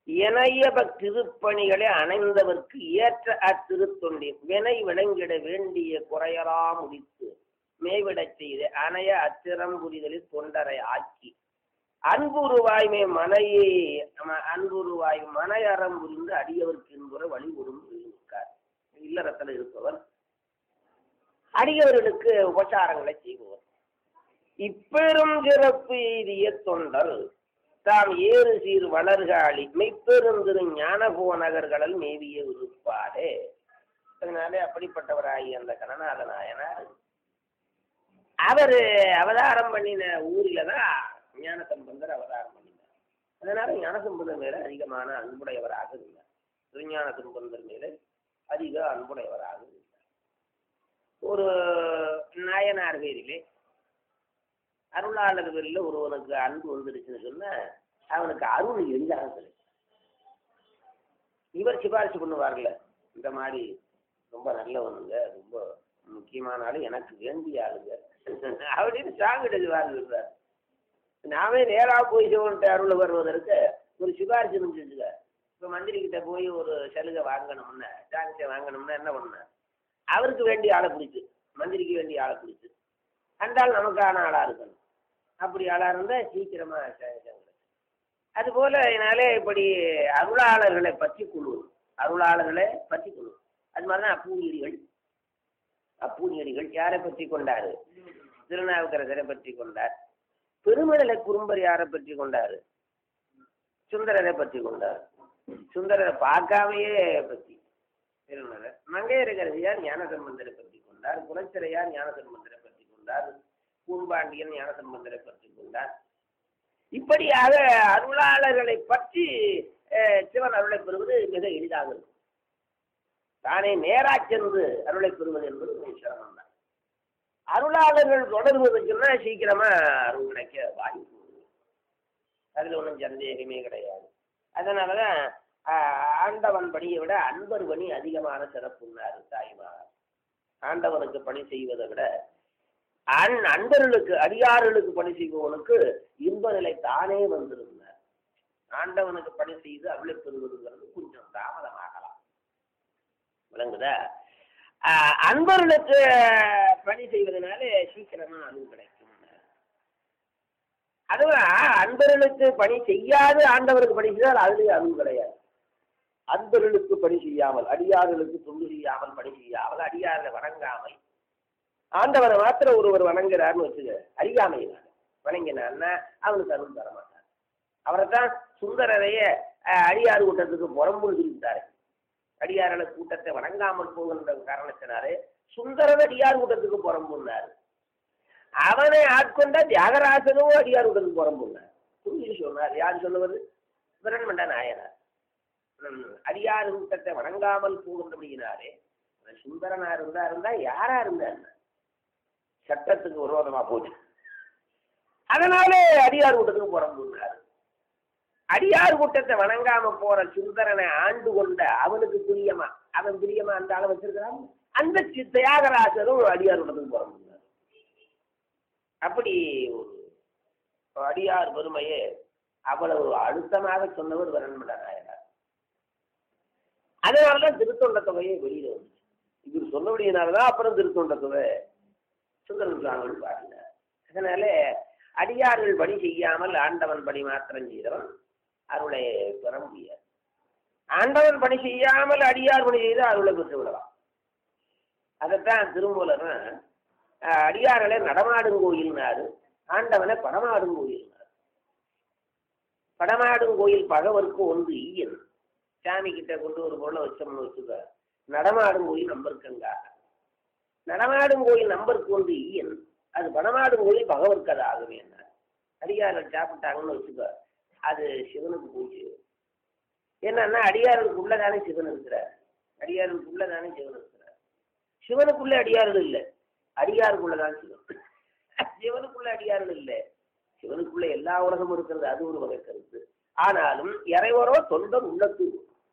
இணையப திருப்பணிகளை அணைந்தவர்க்கு ஏற்ற அத்திருத்தொண்டின் வினை விளங்கிட வேண்டிய குறையலா முடித்து மேவிடச் செய்து அணைய அத்திரம் புரிதலில் தொண்டரை ஆக்கி அன்புருவாய்மை மனையை ம- அன்புருவாய் மனையறம் புரிந்து அடியவர்க்கு என்புற வழிபடும் இருக்கார் இல்லறத்தில் இருப்பவர் அடியவர்களுக்கு உபச்சாரங்களை செய்பவர் இப்பெரும் சிறப்பு எய்திய தொண்டர் தாம் ஏறு சீர் வளர்காளி மெய்ப்பெருந்திரு ஞானபோ நகர்களல் மேவிய விருப்பாரே அதனாலே அப்படிப்பட்டவராகிய அந்த கணநாத நாயனார் அவர் அவதாரம் பண்ணின ஊரில தான் ஞானசம்பந்தர் அவதாரம் பண்ணினார் அதனால ஞானசம்பந்தர் மேல அதிகமான அன்புடையவராக இருந்தார் திருஞான சம்பந்தர் மேல அதிக அன்புடையவராக இருந்தார் ஒரு நாயனார் பேரிலே அருளாளர் பேரில் ஒருவனுக்கு அன்பு வந்துருச்சுன்னு சொன்னா அவனுக்கு அருள் எளிதாக கிடைக்கும் இவர் சிபாரிசு பண்ணுவார்ல இந்த மாதிரி ரொம்ப நல்லவனுங்க ரொம்ப முக்கியமான ஆளு எனக்கு வேண்டிய ஆளுங்க அப்படின்னு சாங் எழுதுவார் நாமே நேரா போய் சிவன்ட்டு அருள் வருவதற்கு ஒரு சிபாரிசு செஞ்சுக்க இப்போ மந்திரி கிட்ட போய் ஒரு சலுகை வாங்கணும்னா சான்ஸை வாங்கணும்னா என்ன பண்ண அவருக்கு வேண்டிய ஆளை பிடிச்சு மந்திரிக்கு வேண்டிய ஆளை பிடிச்சு அந்த ஆள் நமக்கான ஆளா இருக்கணும் அப்படி ஆளா இருந்தா சீக்கிரமா சாங்ஷன் கிடைக்கும் அதுபோல என்னாலே இப்படி அருளாளர்களை பற்றி குழு அருளாளர்களை பற்றி குழு அது மாதிரிதான் அப்பூதியடிகள் அப்பூதியடிகள் யாரை பற்றி கொண்டாரு திருநாவுக்கரசரை பற்றி கொண்டார் பெருமடலை குறும்பர் யாரை பற்றி கொண்டாரு சுந்தரரை பற்றி கொண்டார் சுந்தரரை பார்க்காமையே பற்றி திருமலர் மங்கையரகரசியார் ஞானசம்பந்தரை பற்றி கொண்டார் குலச்சிறையார் ஞானசம்பந்தரை பற்றி கொண்டார் பூம்பாண்டியன் ஞானசம்பந்தரை பற்றி கொண்டார் இப்படியாக அருளாளர்களை பற்றி அஹ், சிவன் அருளை பெறுவது மிக எளிதாக இருக்கும் தானே நேரா சென்று அருளை பெறுவது என்பது மிக சிரமம் தான் அருளாளர்கள் தொடர்வதற்குன்னா சீக்கிரமா அருள் கிடைக்க வாய்ப்பு உண்டு. அதுல ஒன்றும் சந்தேகமே கிடையாது அதனாலதான் ஆஹ், ஆண்டவன் பணியை விட அன்பர் பணி அதிகமான சிறப்புன்னாரு தாய்மார் ஆண்டவனுக்கு பணி செய்வதை விட அன் அன்பர்களுக்கு அடியார்களுக்கு பணி செய்பவனுக்கு இன்ப நிலை தானே வந்திருந்தார் ஆண்டவனுக்கு பணி செய்து அருளை பெறுவதுங்கிறது கொஞ்சம் தாமதமாகலாம் விளங்குதா ஆஹ் அன்பர்களுக்கு பணி செய்வதனால சீக்கிரமா அருள் கிடைக்கும் அதுவும் அன்பர்களுக்கு பணி செய்யாது ஆண்டவருக்கு பணி செய்தால் அதுலேயே அருள் கிடையாது அன்பர்களுக்கு பணி செய்யாமல் அடியார்களுக்கு தொண்டு செய்யாமல் பணி செய்யாமல் அடியார்களை வணங்காமல் ஆண்டவரை மாத்திரம் ஒருவர் வணங்குறாருன்னு வச்சுக்க அறியாமையினால வணங்கினான்னா அவனுக்கு அருள் தர மாட்டார் அவரை தான் சுந்தரரைய அஹ், அடியார் கூட்டத்துக்கு புறம்புழுதிட்டாரு அடியார்கள் கூட்டத்தை வணங்காமல் போகின்ற காரணத்தினாலே சுந்தரர் அடியார் கூட்டத்துக்கு புறம்புனார் அவனை ஆட்கொண்ட தியாகராசனும் அடியார் கூட்டத்துக்கு புறம்புனார் புரிஞ்சு சொன்னார் யார் சொல்லுவது பிரண்மண்ட நாயனார் ம், அடியார் கூட்டத்தை வணங்காமல் போகின்றபடியினாலே அவன் சுந்தரனா இருந்தா இருந்தா யாரா இருந்தா என்ன? சட்டத்துக்கு விரோதமா போச்சு அதனாலே அடியார் கூட்டத்துக்கு புறம்புனார் அடியார் கூட்டத்தை வணங்காம போற சுந்தரனை ஆண்டு கொண்ட அவனுக்கு பிரியமா அவன் பிரியமா அந்த ஆளை வச்சிருக்கிறான் அந்த சி- தியாகராஜரும் அடியார் கூட்டத்துக்கு புறம்புனார் அப்படி ஒரு அடியார் பெருமையே அவ்வளவு அழுத்தமாக சொன்னவர் வரண்மட நாயனார் அதனாலதான் திருத்தொண்ட தொகையை வெளியில வந்துச்சு இவர் சொன்னபடியினாலதான் அப்புறம் திருத்தொண்ட தொகை சுந்தரன் சுவாமிகள் பாடினார் அதனால அடியார்கள் பணி செய்யாமல் ஆண்டவன் பணி மாத்திரம் செய்தவன் அருளை பெற முடியாது ஆண்டவன் பணி செய்யாமல் அடியார் பணி செய்து அருளை பெற்று விடலாம் அதைத்தான் திருமூலர் அஹ், அடியார்களை நடமாடும் கோயில்னாரு ஆண்டவனை படமாடும் கோயில்னாரு படமாடும் கோயில் பகவருக்கு ஒன்று ஈயன் சாமி கிட்ட கொண்டு ஒரு பொருளை வச்சோம்னு வச்சுக்க நடமாடும் கோயில் நம்பருக்குங்க நடமாடும் கோயில் நம்பருக்கு ஒன்று ஈயன் அது படமாடும் கோயில் பகவருக்கு அது ஆகவே என்ன அடியார்கள் சாப்பிட்டாங்கன்னு வச்சுக்க அது சிவனுக்கு போச்சு என்னன்னா அடியார்களுக்கு உள்ளதானே சிவன் இருக்கிறார் அடியார்களுக்கு உள்ளதானே சிவன் இருக்கிறார் சிவனுக்குள்ள அடியார்கள் இல்லை அடியாருக்குள்ளதான் சிவன் சிவனுக்குள்ள அடியார்கள் இல்லை சிவனுக்குள்ள எல்லா உலகமும் இருக்கிறது அது ஒரு வகை கருத்து ஆனாலும் இறைவரோ தொண்டர் உள்ளத்து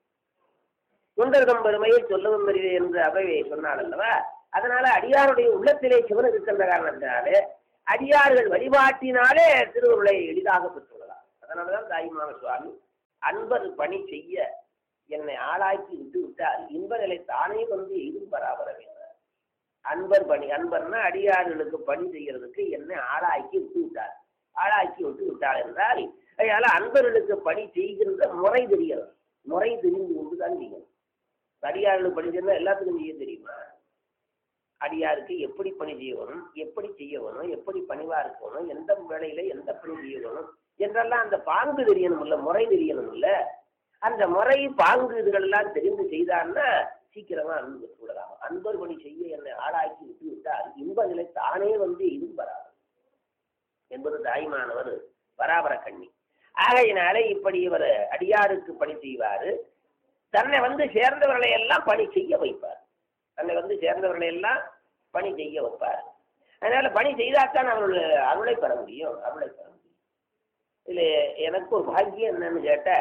தொண்டர்தம் பெருமையை சொல்லவும் பெரியது என்று அவையை சொன்னாள் அல்லவா அதனால அடியாருடைய உள்ளத்திலே சிவன் இருக்கின்ற காரணத்தினாலே அடியார்கள் வழிபாட்டினாலே திருவுருளை எளிதாக பெற்றுள்ளதாம் அதனாலதான் தாய்மான சுவாமி அன்பர் பணி செய்ய என்னை ஆளாக்கி விட்டு விட்டால் இன்ப நிலை தானே வந்து எதுவும் பராபர வேண்டும் அன்பர் பணி அன்பர்னா அடியார்களுக்கு பணி செய்யறதுக்கு என்னை ஆளாக்கி விட்டு விட்டார் ஆளாக்கி விட்டு விட்டார் என்றால் அதனால அன்பர்களுக்கு பணி செய்கின்ற முறை தெரிகிறது முறை தெரிந்து கொண்டு தான் செய்யணும் அடியார்களுக்கு பணி செய்யணும் எல்லாத்துக்கும் செய்ய தெரியுமா அடியாருக்கு எப்படி பணி செய்யணும் எப்படி செய்யணும் எப்படி பணிவா இருக்கணும் எந்த வேலையில எந்த பணி செய்யணும் என்றெல்லாம் அந்த பாங்கு தெரியணும் இல்ல முறை தெரியணும் இல்ல அந்த முறை பாங்கு இதுகளெல்லாம் தெரிந்து செய்தான்னா சீக்கிரமா அன்பு பெற்று விடலாம் அன்பர் பணி செய்ய என்னை ஆளாக்கி விட்டு விட்டால் இன்ப நிலை தானே வந்து இதுவும் வராது என்பது தாய்மானவர் பராபர கண்ணி ஆகையினாலே இப்படி இவர் அடியாருக்கு பணி செய்வாரு தன்னை வந்து சேர்ந்தவர்களை எல்லாம் பணி செய்ய வைப்பார் தன்னை வந்து சேர்ந்தவர்களை எல்லாம் பணி செய்ய வைப்பார் அதனால பணி செய்தால்தான் அவர்கள் அருளை பெற முடியும் அருளை பெற முடியும் இதுல எனக்கு ஒரு பாக்கியம் என்னன்னு கேட்டா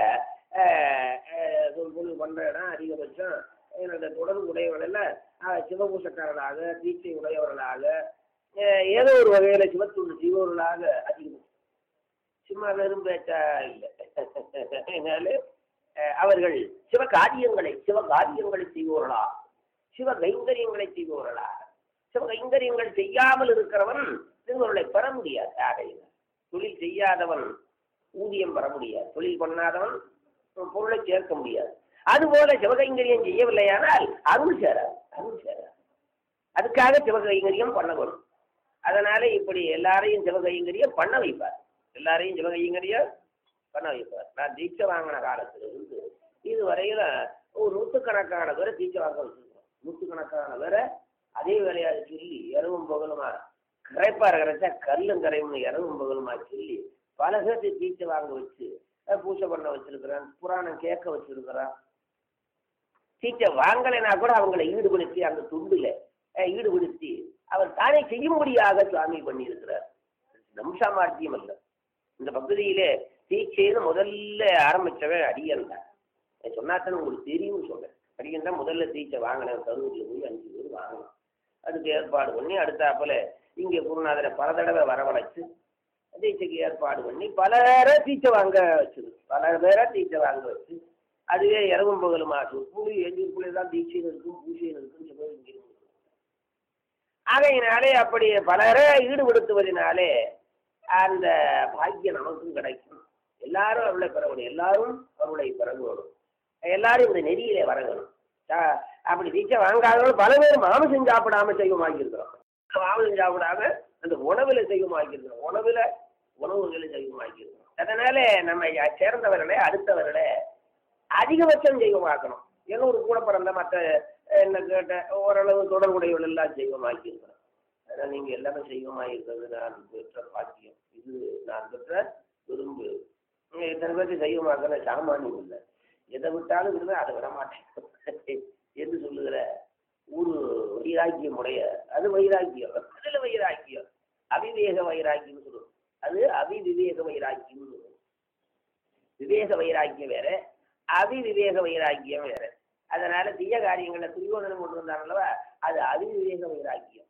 பண்ற இடம் அதிகபட்சம் என்னோட தொடர்பு உடையவர்கள் சிவபூசக்காரர்களாக தீட்சை உடையவர்களாக அஹ், ஏதோ ஒரு வகையில சிவத்துண்டு செய்பவர்களாக அதிகம் சும்மா வெறும் பேச்சா இல்லை அதனால அஹ், அவர்கள் சிவ காரியங்களை சிவ காரியங்களை செய்பவர்களா சிவ கைங்கரியங்களை செய்பவர்களா சிவ கைங்கரியங்கள் செய்யாமல் இருக்கிறவன் திருவருளை பெற முடியாது ஆகையினால் தொழில் செய்யாதவன் ஊதியம் பெற முடியாது தொழில் பண்ணாதவன் பொருளை சேர்க்க முடியாது அதுபோல சிவகைங்கரியம் செய்யவில்லையானால் அருள் சேராது அருள் சேராது அதுக்காக சிவகைங்கரியம் பண்ண வரும் அதனால இப்படி எல்லாரையும் சிவகைங்கரியம் பண்ண வைப்பார் எல்லாரையும் சிவகைங்கரியம் பண்ண வைப்பார் நான் தீட்சை வாங்கின காலத்துல இருந்து இது வரையில ஒரு நூற்றுக்கணக்கான பேரை தீட்சை வாங்க வச்சிருக்கோம் நூற்றுக்கணக்கான பேரை அதே வேலையாக சொல்லி இரவும் பகலுமா கரைப்பார் கரைச்சா கல்லும் கரையும்னு இரவும் பகலுமா சொல்லி பல பேர்த்து தீட்சை வாங்க வச்சு அஹ் பூஜை பண்ண வச்சிருக்கிறேன் புராணம் கேட்க வச்சிருக்கிறேன் தீட்சை வாங்கலைன்னா கூட அவங்களை ஈடுபடுத்தி அந்த துண்டுல அஹ், ஈடுபடுத்தி அவர் தானே செய்யும்படியாக சுவாமி பண்ணியிருக்கிறார் நம்சாமார்த்தியம் அல்ல இந்த பகுதியிலே தீட்சைன்னு முதல்ல ஆரம்பிச்சவன் அடியன் தான் சொன்னாத்தான் உங்களுக்கு தெரியும்னு சொல்றேன் அடியன் தான் முதல்ல தீட்சை வாங்கினேன் கரூர்ல போய் அஞ்சு பேர் வாங்கினோம் அதுக்கு ஏற்பாடு பண்ணி அடுத்தாப்புல இங்கே குருநாதரை பல தடவை வரவழைச்சு தீட்சைக்கு ஏற்பாடு பண்ணி பலரை தீட்சை வாங்க வச்சது பல பேரை தீட்சை வாங்க வச்சு அதுவே இரவும் பகலும் ஆச்சு புளி எஞ்சிற்குள்ளே தான் தீட்சையும் இருக்கும் பூஜையும் இருக்குன்னு சொல்லி இங்கே இருக்கு. ஆகையினாலே அப்படி பலரை ஈடுபடுத்துவதனாலே அந்த பாக்கியம் நமக்கும் கிடைக்கும் எல்லாரும் அருளை பெற வேணும் எல்லாரும் அருளை பெற வேணும் எல்லாரும் இந்த நெறியிலே வர வேணும் ஆ, அப்படி தீட்சை வாங்காதவங்க பல பேர் மாமிசம் சாப்பிடாம செய்வமாக்கி இருக்கிறோம் மாமிசம் சாப்பிடாம அந்த உணவுல செய்வமாக்கி இருக்கிறோம் உணவுல உணவுகளை செய்வமாக்கி இருக்கிறோம் அதனால நம்ம யா- சேர்ந்தவர்களே அடுத்தவர்களே அதிகபட்சம் செய்வமாக்கணும் ஏன்னா ஒரு கூட பிறந்த மற்ற என்ன கேட்ட ஓரளவு தொடர்புடையவர்கள் எல்லாம் செய்வமாக்கி இருக்கிறோம் அதனால் நீங்க எல்லாமே செய்வமாக இருக்கிறது நான் பெற்ற பாக்கியம் இது நான் பெற்ற விரும்பு நீங்க இத்தனை பேருக்கு செய்வமாக்கிற சாமானியம் இல்லை எதை விட்டாலும் விடுவேன் அதை விட மாட்டேன் என்று சொல்லுகிற ஒரு வைராக்கியம் உடைய அது வைராக்கியம் அதுல வைராக்கியம் அவிவேக வைராக்கியம் சொல்லுவோம் அது அவிவிவேக வைராக்கியம் சொல்லுவோம் விவேக வைராக்கியம் வேற அவிவிவேக வைராக்கியம் வேற அதனால தீய காரியங்களை துரியோதனம் கொண்டு வந்தாங்களவா அது அவிவிவேக வைராக்கியம்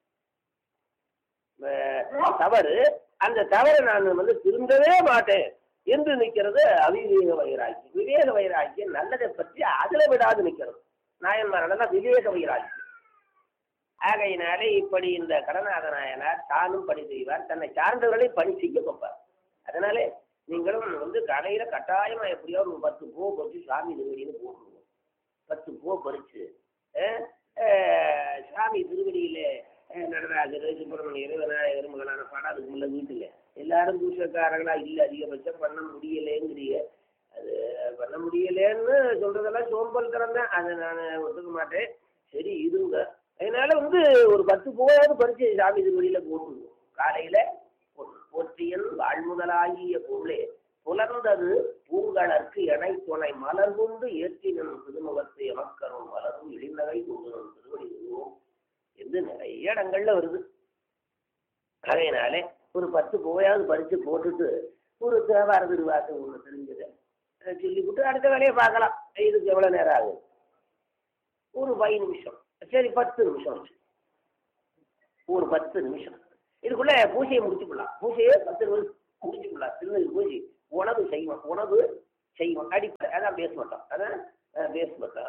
அஹ் தவறு அந்த தவறை நான் வந்து திருந்தவே மாட்டேன் என்று நிற்கிறது அவிவேக வைராக்கியம் விவேக வைராக்கியம் நல்லதை பற்றி அதுல விடாது நிற்கிறது நாயன்மாரெல்லாம் விவேக வைராக்கியம் ஆகையினாலே இப்படி இந்த கடநாத நாயனார் தானும் பணி செய்வார் தன்னை சார்ந்தவர்களை பணி செய்ய வைப்பார் அதனாலே நீங்களும் வந்து கடையில கட்டாயமா எப்படியாவது ஒரு பத்து பூ பறிச்சு சாமி திருவடின்னு போட்டுருவோம் பத்து பூ பறிச்சு அஹ், அஹ், சாமி திருவடியிலே அஹ், நடராஜர் சுப்பிரமணியர் விநாயகர் முதலான படம் அதுக்கு முன்ன வீட்டுல எல்லாரும் பூசக்காரங்களா இல்ல அதிகபட்சம் பண்ண முடியலேங்கிறீங்க அது பண்ண முடியலேன்னு சொல்றதெல்லாம் சோம்பல் தான் அதை நான் ஒத்துக்க மாட்டேன் சரி இருங்க அதனால வந்து ஒரு பத்து பூவாவது பறிச்சு சாமி திருவடியில போட்டுருவோம் காலையில போட்டு போற்றியன் வாழ்முதலாகிய பொருளே புலர்ந்தது பூங்கலர்க்கு எனை துணை மலர் கொண்டு ஏற்றினன் திருமுகத்தை எமக்கரும் மலரும் இழிநகை கொண்டு திருவடி உருவோம் என்று நிறைய இடங்கள்ல வருது அதனாலே ஒரு பத்து பூவையாவது பறிச்சு போட்டுட்டு ஒரு தேவார திருவாசம் ஒன்று தெரிஞ்சது அதை சொல்லிவிட்டு அடுத்த வேலையை பார்க்கலாம் இதுக்கு எவ்வளோ நேரம் ஆகும் ஒரு பை நிமிஷம் சரி பத்து நிமிஷம் வச்சு ஒரு பத்து நிமிஷம் இதுக்குள்ள பூஜையை முடிச்சுக்கலாம் பூஜையை பத்து நிமிஷம் முடிச்சுக்கலாம் திருநெல் பூஜை உணவு செய்வோம் உணவு செய்வோம் அடிப்படை அதான் பேஸ் மட்டம் அதான் பேஸ் மட்டம்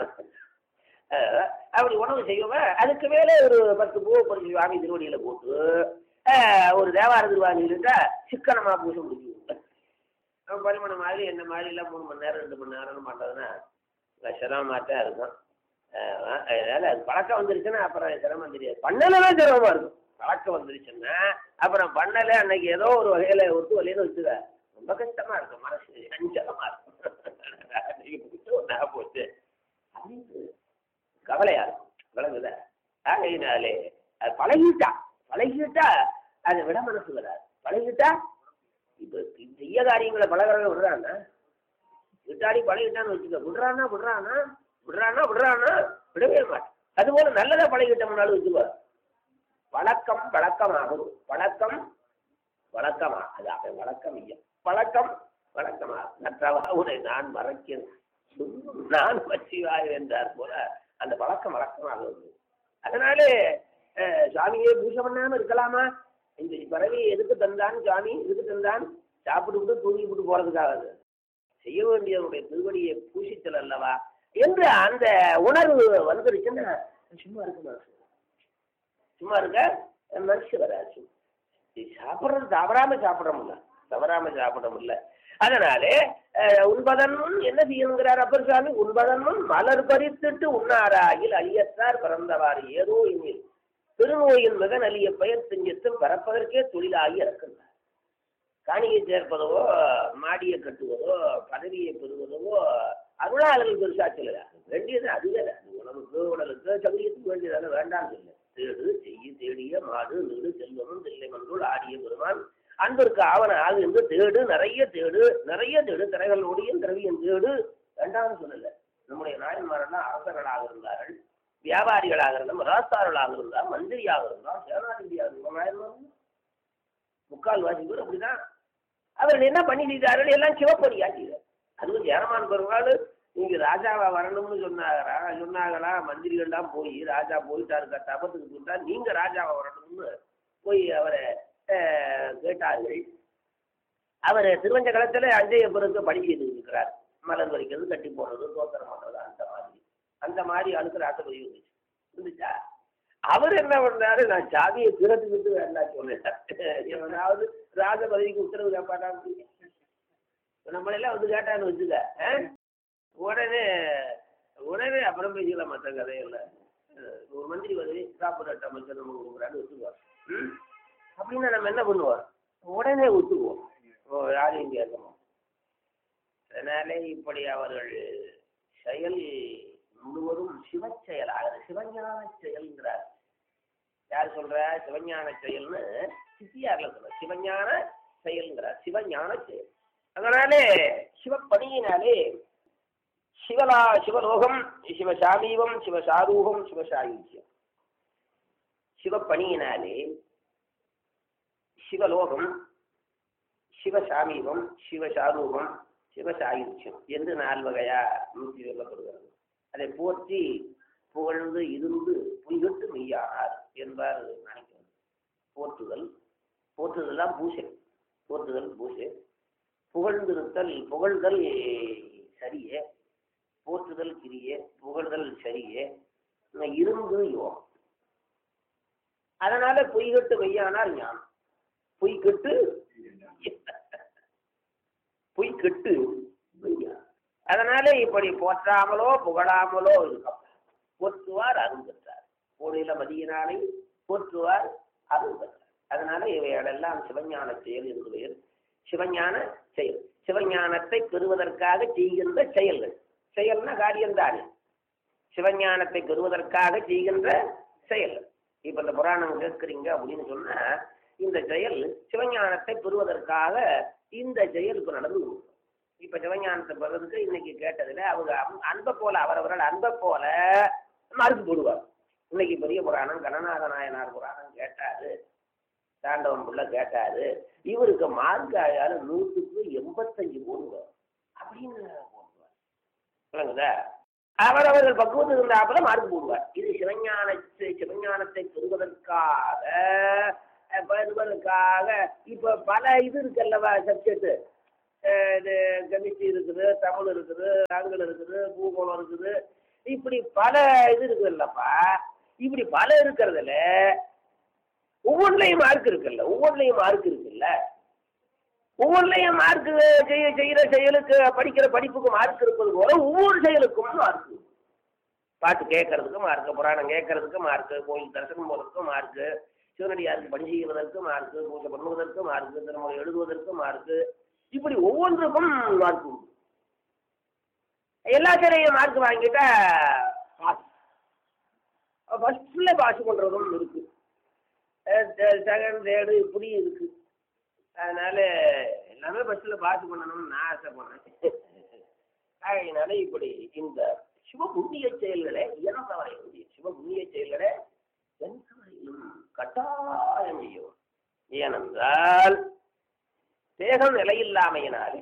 அஹ், அப்படி உணவு செய்வோம் அதுக்கு மேலே ஒரு பத்து பூ பறிச்சு சுவாமி திருவடியில போட்டு அஹ், ஒரு தேவார திருவாணிகிட்ட சிக்கனமா பூசை முடிச்சுவோம் நம்ம பரிமாணம் மாதிரி என்ன மாதிரி எல்லாம் மூணு மணி நேரம் ரெண்டு மணி நேரம் பண்ணுறதுன்னா சிரமமாக தான் இருக்கும் அஹ் அதனால அது பழக்கம் வந்துருச்சுன்னா அப்புறம் சிரமம் தெரியாது பண்ணலாம் சிரமமா இருக்கும் பழக்கம் வந்துருச்சுன்னா அப்புறம் பண்ணல அன்னைக்கு ஏதோ ஒரு வகையில ஒத்து வழியில வச்சுக்க ரொம்ப கஷ்டமா இருக்கும் மனசு சஞ்சலமா இருக்கும் அன்னைக்கு போச்சு, ஒண்ணா போச்சு அப்படின்னு கவலையா இருக்கும் விளங்குதா ஆகையினாலே அது பழகிட்டா பழகிட்டா அதை விட மனசு வராது பழகிட்டா இப்ப செய்ய காரியங்களை பழகிறவங்க விடுறான்னா விட்டாடி பழகிட்டான்னு வச்சுக்க விடுறானா விடுறானா விடுறானா விடுறானா விடவே மாட்டேன் அதுபோல நல்லதா பழகிட்டோம்னாலும் வச்சுக்கோ பழக்கம் பழக்கமாகும் பழக்கம் வழக்கமா அது அவன் வழக்கம் இல்லை பழக்கம் வழக்கமா நற்றவா உன்னை நான் மறைக்கிறேன் நான் வச்சிவாய் என்றார் போல அந்த பழக்கம் வழக்கமாக வருது அதனாலே அஹ், சுவாமியே பூஜை பண்ணாம இருக்கலாமா இந்த பிறவி எதுக்கு தந்தான் சுவாமி எதுக்கு தந்தான் சாப்பிட்டு விட்டு தூங்கி விட்டு போறதுக்காக செய்ய வேண்டியவருடைய திருவடியை பூசித்தல் அல்லவா என்று அந்த உணர்வு வந்துருச்சுன்னா சும்மா இருக்க மனசு சும்மா இருக்க மனசு வராது இது சாப்பிட்றது தவறாம சாப்பிட்றோம்ல தவறாம சாப்பிட முடியல அதனாலே அஹ், உண்பதன் முன் என்ன செய்யணுங்கிறார் அப்பர் சுவாமி உண்பதன் முன் மலர் பறித்துட்டு உண்ணாராயில் அழியத்தார் பிறந்தவாறு ஏதோ இனில் திருநோயின் மகன் அழிய பெயர் திஞ்சத்தும் பரப்பதற்கே தொழிலாகி இறக்கின்றார் காணியை சேர்ப்பதோ மாடியை கட்டுவதோ பதவியை பெறுவதோ அருளாளர்கள் பெருசா சொல்லல வேண்டியது அதுவே அது உணவுக்கு உடலுக்கு சமயத்துக்கு வேண்டியதான வேண்டாம் சொல்ல தேடு செய்ய தேடிய மாடு நீடு செல்வமும் தில்லை மன்றுள் ஆடிய பெருமான் அன்பிற்கு ஆவன ஆகு என்று தேடு நிறைய தேடு நிறைய தேடு திரைகளோடையும் திரவியம் தேடு வேண்டாம்னு சொல்லல நம்முடைய நாயன்மாரெல்லாம் அரசர்களாக இருந்தார்கள் வியாபாரிகளாக இருந்தால் ராஸ்தார்களாக இருந்தால் மந்திரியாக இருந்தால் சேனாதிபதியாக இருந்தால் நாயன்மார்கள் முக்கால் வாசி பேர் அப்படிதான் அவர்கள் என்ன பண்ணி செய்தார்கள் எல்லாம் சிவப்பணியா செய்தார் அதுவும் ஜெயரமான் பெருமாள் நீங்க ராஜாவா வரணும்னு சொன்னாரா சொன்னாங்களா மந்திரிகள்லாம் போய் ராஜா போயிட்டாரு தபத்துக்கு சொன்னா நீங்க ராஜாவா வரணும்னு போய் அவரை அஹ், கேட்டார்கள் அவர் திருவஞ்ச களத்துல அஞ்சைய பிறகு பணி செய்து இருக்கிறார் மலர் வரைக்கிறது கட்டி போடுறது தோத்திரம் பண்றது அந்த மாதிரி அந்த மாதிரி அழுக்கிற ஆசைப்பதி இருந்துச்சு இருந்துச்சா அவர் என்ன பண்ணாரு நான் சாதியை திறத்துக்கிட்டு வேண்டாம் சொன்னேன் எவனாவது ராஜ பதவிக்கு உத்தரவு கேட்பாட்டான்னு நம்மளெல்லாம் வந்து கேட்டான்னு வச்சுக்க ஆ? உடனே உடனே அப்புறம் பேசிக்கலாம் மற்ற கதையில அஹ் ஒரு மந்திரி பதவி சாப்பிட்ற அமைச்சர் நம்ம கொடுக்குறான்னு ஒத்துக்குவார் ம்? அப்படின்னா நம்ம என்ன பண்ணுவோம் உடனே ஒத்துக்குவோம் ஓ யாரையும் கேட்கணும் அதனால இப்படி அவர்கள் செயல் முழுவதும் சிவச் செயலாக சிவஞான செயல்ங்கிறார் யார் சொல்ற சிவஞான செயல்னு சித்தியார்ல சொல்ற சிவஞான செயல்ங்கிறார் சிவஞான செயல் அதனாலே சிவப்பணியினாலே சிவலா சிவலோகம் சிவசாமீபம் சிவசாரூகம் சிவசாயுஜ்யம் சிவப்பணியினாலே சிவலோகம் சிவசாமீபம் சிவசாரூபம் சிவசாயுஜ்யம் என்று நால் வகையா நூற்றி சொல்லப்படுகிறது அதை போற்றி புகழ்ந்து இருந்து புய்கட்டு மெய்யானார் என்பார் நினைக்கிறது போற்றுதல் போற்றுதல் தான் பூசை போற்றுதல் பூசை புகழ்ந்திருத்தல் புகழ்தல் சரியே போற்றுதல் கிரியே புகழ்தல் சரியே இன்னும் இருந்து யோகம் அதனால பொய்கட்டு மெய்யானால் ஞானம் பொய்கட்டு பொய்கட்டு மெய்யா அதனால இப்படி போற்றாமலோ புகழாமலோ இருக்கும் போற்றுவார் அருள் பெற்றார் கோடையில மதியினாலே போற்றுவார் அருள் பெற்றார் அதனால இவைகளெல்லாம் சிவஞான செயல் என்று பெயர் சிவஞான செயல் சிவஞானத்தை பெறுவதற்காக செய்கின்ற செயல்கள் செயல்னா காரியம்தானே சிவஞானத்தை பெறுவதற்காக செய்கின்ற செயல் இப்ப இந்த புராணம் கேட்குறீங்க அப்படின்னு சொன்னா இந்த செயல் சிவஞானத்தை பெறுவதற்காக இந்த செயல் இப்ப நடந்து கொண்டிருக்கு. இப்ப சிவஞானத்தை பெறதுக்கு இன்னைக்கு கேட்டதுல அவங்க அன்ப- அன்பை போல அவரவர்கள் அன்பை போல மறுத்து போடுவார் இன்னைக்கு பெரிய புராணம் கணநாத நாயனார் புராணம் கேட்டாரு தாண்டவன் புள்ள கேட்டாரு இவருக்கு மார்க் ஆயாலும் நூற்றுக்கு எண்பத்தஞ்சு போடுவார் அப்படின்னு போடுவார் விளங்குதா அவரவர்கள் பக்குவத்துக்கு இருந்தாப்புல மார்க் போடுவார் இது சிவஞானத்தை சிவஞானத்தை பெறுவதற்காக அஹ், பெறுவதற்காக இப்ப பல இது இருக்குல்லவா சப்ஜெக்ட் அஹ் இது கெமிஸ்ட்ரி இருக்குது தமிழ் இருக்குது ஆங்கிலம் இருக்குது பூகோளம் இருக்குது இப்படி பல இது இருக்குது இல்லப்பா இப்படி பல இருக்கிறதுல ஒவ்வொன்றுலையும் மார்க் இருக்குல்ல ஒவ்வொன்றுலையும் மார்க் இருக்குல்ல ஒவ்வொன்றுலையும் மார்க் செய்ய செய்கிற செயலுக்கு படிக்கிற படிப்புக்கு மார்க் இருப்பது போல ஒவ்வொரு செயலுக்கும் மார்க் பாட்டு கேட்கறதுக்கு மார்க்கு புராணம் கேட்கறதுக்கு மார்க்கு கோயில் தரிசனம் போகிறதுக்கு மார்க்கு சிவனடியாருக்கு பணி செய்வதற்கு மார்க்கு பூஜை பண்ணுவதற்கு மார்க்கு திருமணம் எழுதுவதற்கு மார்க்கு இப்படி ஒவ்வொன்றுக்கும் மார்க் உண்டு எல்லாத்திலையும் மார்க் வாங்கிட்டா பாஸ் ஃபஸ்ட்டில் பாஸ் பண்ணுறதும் இருக்கு செகண்ட் தேர்டு இப்படி இருக்கு அதனால எல்லாமே ஃபஸ்ட்டில் பாஸ் பண்ணணும்னு நான் ஆசைப்படுறேன் அதனால இப்படி இந்த சிவபுண்ணிய செயல்களை இயன்ற வரையிலும் சிவபுண்ணிய செயல்களை எந்த வரையிலும் கட்டாயம் செய்யும் ஏனென்றால் தேகம் நிலையில்லாமையினாலே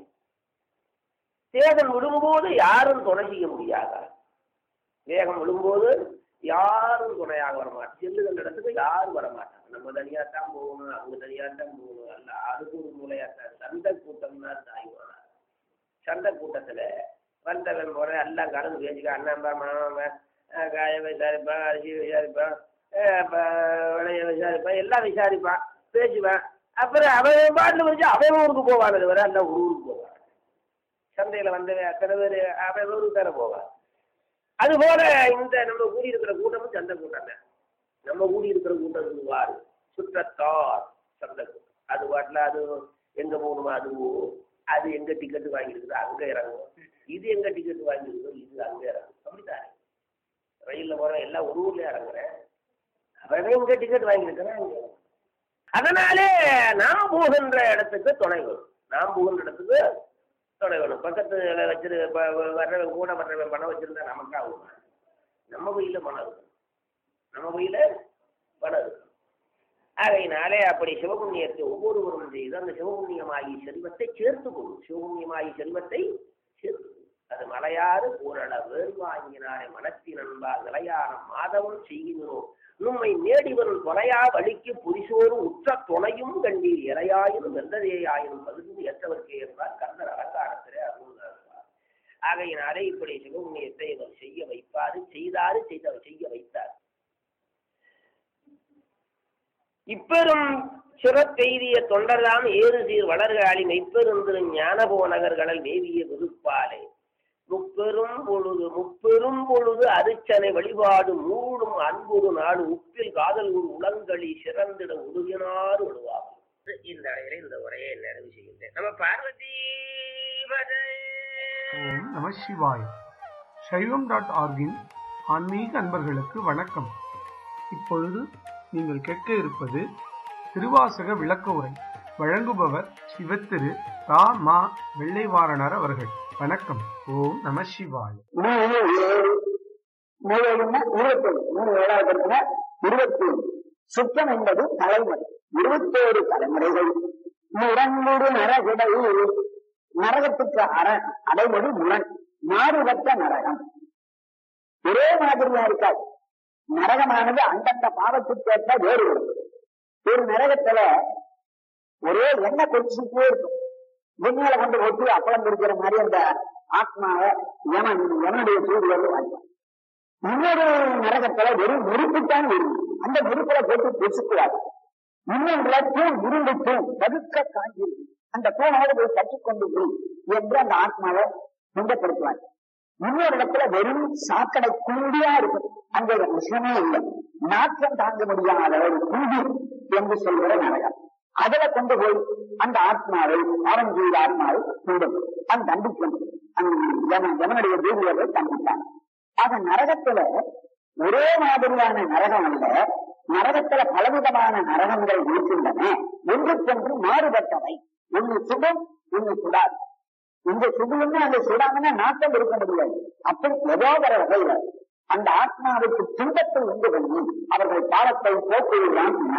தேகம் விடும்போது யாரும் துணை செய்ய முடியாதா தேகம் விடும்போது யாரும் துணையாக வரமாட்டாங்க செல்லுகின்ற இடத்துக்கு யாரும் வரமாட்டாங்க நம்ம தனியாக தான் போகணும் அவங்க தனியாக தான் போகணும் அல்ல அதுக்கு ஒரு மூலையாத்தான் சண்டை கூட்டம் தான் தாய்வானா சண்டை கூட்டத்தில் வந்தவன் போகிறேன் எல்லாம் கலந்து பேசிக்க அண்ணன்பா மாமா காய விசாரிப்பான் அரிசி விசாரிப்பான் இப்போ விளைய விசாரிப்பான் எல்லாம் விசாரிப்பான் பேசுவேன் அப்புறம் அவன் பாட்டில் வச்சு அவன் ஊருக்கு போவான் அது வரை எல்லாம் ஊருக்கு போவான் சந்தையில் வந்தவன் அத்தனை பேர் அவன் ஊருக்கு தானே போவான் அதுபோல இந்த நம்ம கூடி இருக்கிற கூட்டமும் சந்தை கூட்டம் தான் நம்ம கூடி இருக்கிற கூட்டம் வார் சுற்றத்தார் சந்தை கூட்டம் அது பாட்டில் அது எங்கே போகணுமோ அது போகும் அது எங்க டிக்கெட் வாங்கியிருக்குதோ அங்க இறங்கும் இது எங்க டிக்கெட் வாங்கியிருக்கோ இது அங்க இறங்கும் அப்படித்தானே ரயில்ல போற எல்லாம் ஒரு ஊர்ல இறங்குறேன் அவனே இங்க டிக்கெட் வாங்கியிருக்கிறேன் அங்க இறங்கும். அதனாலே நாம் போகின்ற இடத்துக்கு துணை வேணும் நாம் போகின்ற இடத்துக்கு துணை வேணும் பக்கத்துல வச்சிரு ப- வ- வர்றவன் கூட வர்றவன் பணம் வச்சிருந்தா நமக்கு ஆகும் நம்ம கையில பணம் இருக்கும் நம்ம கையில பணம் இருக்கும் ஆகையினாலே அப்படி சிவபுண்ணியத்தை ஒவ்வொருவரும் செய்து அந்த சிவபுண்ணியமாகி செல்வத்தை சேர்த்து கொள்ளும் சிவபுண்ணியமாகி செல்வத்தை சேர்த்து கொள்ளும். அது மலையாறு பூரண வேர்வாங்கினாரே மனத்தின் அன்பா நிலையான மாதவம் செய்கிறோம் நும்மை நேடிவரும் தொலையா வழிக்கு புரிசோறு உற்ற துணையும் கண்டீர் இறையாயினும் வெந்ததையாயினும் பகுதி ஏற்றவர்க்கே என்றார் கந்தர் அலங்காரத்திலே அருள்கிறார் ஆகையினாலே இப்படி சிவபுண்ணியத்தை இவர் செய்ய வைப்பாரு செய்தாரு செய்தவர் செய்ய வைத்தார் இப்பெரும் சிறப்பெய்திய தொண்டர்தாம் ஏறு சீர் வளர்காளி மெய்ப்பெருந்திரு ஞானபோ நகர்களில் மேவிய விருப்பாலே முப்பெரும் பொழுது முப்பெரும் பொழுது அரிச்சனை வழிபாடு மூடும் அன்புடு நாடு உப்பில் காதல் ஒரு உளங்களி சிறந்திட உருகினார் விடுவார்கள் இந்த அளவில் இந்த உரையை நிறைவு செய்கின்றேன் நம்ம பார்வதி பதை. ஓம் நம சிவாய் சைவம் டாட் ஆர்கின் ஆன்மீக அன்பர்களுக்கு வணக்கம் இப்பொழுது நீங்கள் கேட்க இருப்பது திருவாசக விளக்க உரை வழங்குபவர் சிவத்திரு ரா மா வெள்ளைவாரணர் அவர்கள் வணக்கம் ஓம் நம சிவாய் மூணு ஏழு மூணு ஏழுன்னா இருபத்தேழு மூணு ஏழாவது இருக்குன்னா இருபத்தேழு சுத்தம் என்பது தலைமுறை இருபத்தோரு தலைமுறைகள் முரண்முடு நரகிடை நரகத்துக்கு அற அடைவது முரண் மாறுபட்ட நரகம் ஒரே மாதிரியா இருக்காது நரகமானது அந்தந்த பாவத்துக்கேற்ற வேறுபடும் ஒரு நரகத்துல ஒரே எண்ணெய் கொதிச்சுட்டே இருக்கும் விண்ணில கொண்டு ஒட்டி அப்பளம் இருக்கிற மாதிரி அந்த ஆத்மாவை யமன் யமனுடைய சூரியல் வாங்கிட்டான் இன்னொரு நரகத்துல வெறும் முறுப்புத்தான் வரும் அந்த முறுப்புல போட்டு பொசுக்குவார் இன்னொன்றுல தூண் இருண்டு தூண் பதுக்க காஞ்சிருக்கு அந்த தூணோடு போய் கற்றுக்கொண்டு போய் என்று அந்த ஆத்மாவை துன்பப்படுத்துவார் இன்னொரு இடத்துல வெறும் சாக்கடை கூடியா இருக்கும் அங்க விஷயமே இல்லை நாற்றம் தாங்க முடியாத ஒரு கூடி என்று சொல்கிற நரகம் அதுல கொண்டு போய் அந்த ஆத்மாவை அவன் செய்த ஆத்மாவை கொண்டு போய் அவன் தண்டிக்கணும் அந்த ஜனனுடைய பூமியை தண்டித்தான் ஆக நரகத்துல ஒரே மாதிரியான நரகம் அல்ல நரகத்துல பலவிதமான நரகங்கள் இருக்கின்றன ஒன்றுக்கொன்று மாறுபட்டவை ஒன்னு சுடும் ஒன்னு சுடாது இந்த சுடுன்னு அந்த சுடாமன்னா நாட்டம் இருக்க முடியாது அப்படி ஏதோ ஒரு வகையில அந்த ஆத்மாவுக்கு துன்பத்தை உண்டு பண்ணி அவர்கள் பாவத்தை போக்குவதுதான்